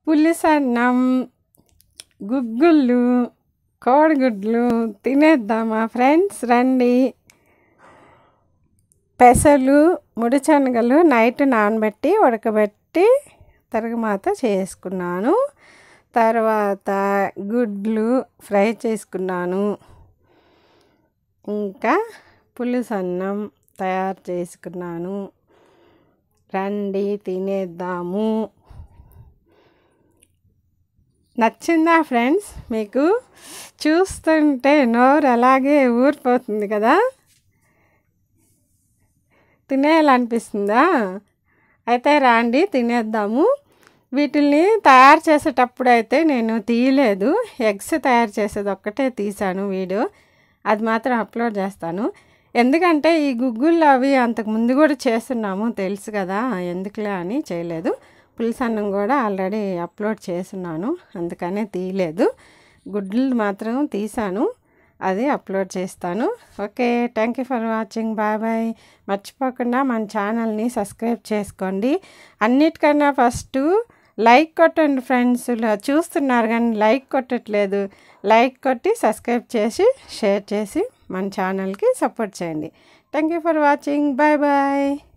పులిసన్నం గుగ్గుళ్ళు కోడిగుడ్లు తినేద్దామా ఫ్రెండ్స్ రండి పెసలు ముడిశనగలు నైట్ నానబెట్టి ఉడకబెట్టి తరుగుమాత చేసుకున్నాను తర్వాత గుడ్లు ఫ్రై చేసుకున్నాను ఇంకా పులుసన్నం తయారు చేసుకున్నాను రండి తినేద్దాము నచ్చిందా ఫ్రెండ్స్ మీకు చూస్తుంటే నోరు అలాగే ఊరిపోతుంది కదా తినేయాలనిపిస్తుందా అయితే రాండి తినేద్దాము వీటిల్ని తయారు చేసేటప్పుడు అయితే నేను తీయలేదు ఎగ్స్ తయారు చేసేది ఒక్కటే తీసాను వీడియో అది మాత్రం అప్లోడ్ చేస్తాను ఎందుకంటే ఈ గుగ్గుళ్ళు అవి అంతకు ముందు కూడా చేస్తున్నాము తెలుసు కదా ఎందుకులే అని చేయలేదు పులుసన్నం కూడా ఆల్రెడీ అప్లోడ్ చేస్తున్నాను అందుకనే తీయలేదు గుడ్లు మాత్రం తీసాను అది అప్లోడ్ చేస్తాను okay thank you for watching bye bye మర్చిపోకుండా మన ఛానల్ని సబ్స్క్రైబ్ చేసుకోండి అన్నిటికన్నా ఫస్ట్ లైక్ కొట్టండి ఫ్రెండ్స్ చూస్తున్నారు కానీ లైక్ కొట్టట్లేదు లైక్ కొట్టి సబ్స్క్రైబ్ చేసి షేర్ చేసి మన ఛానల్కి సపోర్ట్ చేయండి thank you for watching bye bye